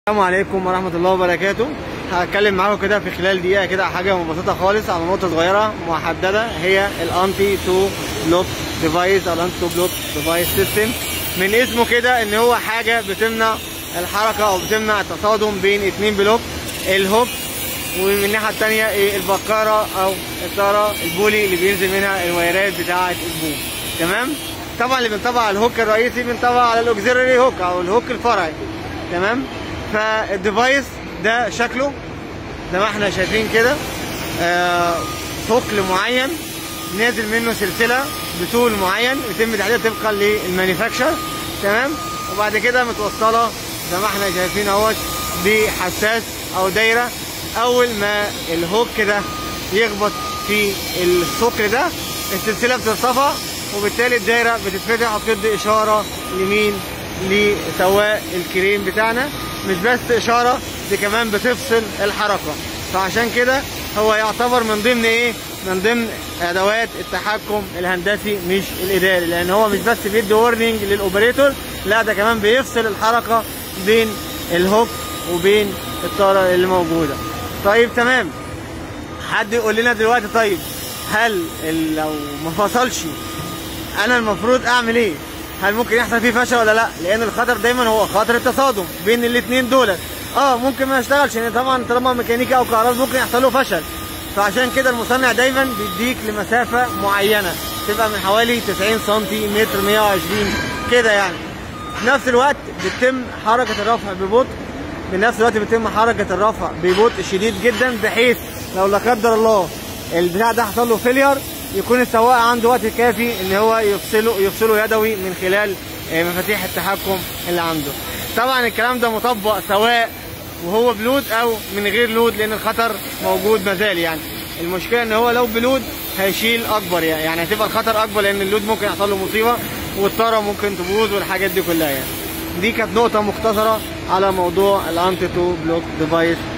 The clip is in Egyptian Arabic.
السلام عليكم ورحمة الله وبركاته هتكلم معاكم كده في خلال دقيقة كده حاجة مبسطة خالص على نقطة صغيرة محددة هي الانتي تو بلوك ديفايس او الانتي تو بلوك ديفايس سيستم من اسمه كده ان هو حاجة بتمنع الحركة او بتمنع التصادم بين اتنين بلوك الهوك ومن الناحية التانية ايه البقارة او الطارة البولي اللي بينزل منها الوايرات بتاعة البوم تمام طبعا اللي بنطبق على الهوك الرئيسي بنطبق على الاوكسيلري هوك او الهوك الفرعي تمام فالديفايس ده شكله زي ما احنا شايفين كده آه ثقل معين نازل منه سلسله بطول معين يتم تحديدها طبقا للمانيفاكتشر تمام وبعد كده متوصله زي ما احنا شايفين اهوت بحساس او دايره اول ما الهوك ده يخبط في الثقل ده السلسله بتتصفى وبالتالي الدايره بتتفتح وبتدي اشاره يمين لسواق الكريم بتاعنا مش بس اشاره دي كمان بتفصل الحركه فعشان كده هو يعتبر من ضمن ايه من ضمن ادوات التحكم الهندسي مش الاداري لان هو مش بس بيدي وورنينج للاوبريتور لا ده كمان بيفصل الحركه بين الهوك وبين الطاره اللي موجوده طيب تمام حد يقول لنا دلوقتي طيب هل لو ما فصلش انا المفروض اعمل ايه هل ممكن يحصل فيه فشل ولا لا لان الخطر دايما هو خطر التصادم بين الاثنين دولت اه ممكن ما يشتغلش يعني طبعا طالما ميكانيكا او كهرباء ممكن يحصل له فشل فعشان كده المصنع دايما بيديك لمسافه معينه تبقى من حوالي 90 سم متر 120 كده يعني في نفس الوقت بتتم حركه الرفع ببطء بنفس الوقت بيتم حركه الرفع ببطء شديد جدا بحيث لو لا قدر الله البتاع ده حصل له فيلير يكون السواق عنده وقت كافي ان هو يفصله يفصله يدوي من خلال مفاتيح التحكم اللي عنده طبعا الكلام ده مطبق سواء وهو بلود او من غير لود لان الخطر موجود مازال يعني المشكله ان هو لو بلود هيشيل اكبر يعني يعني هتبقى الخطر اكبر لان اللود ممكن يحصل له مصيبه والطاره ممكن تبوظ والحاجات دي كلها يعني دي كانت نقطه مختصره على موضوع الانتي تو بلوك ديفايس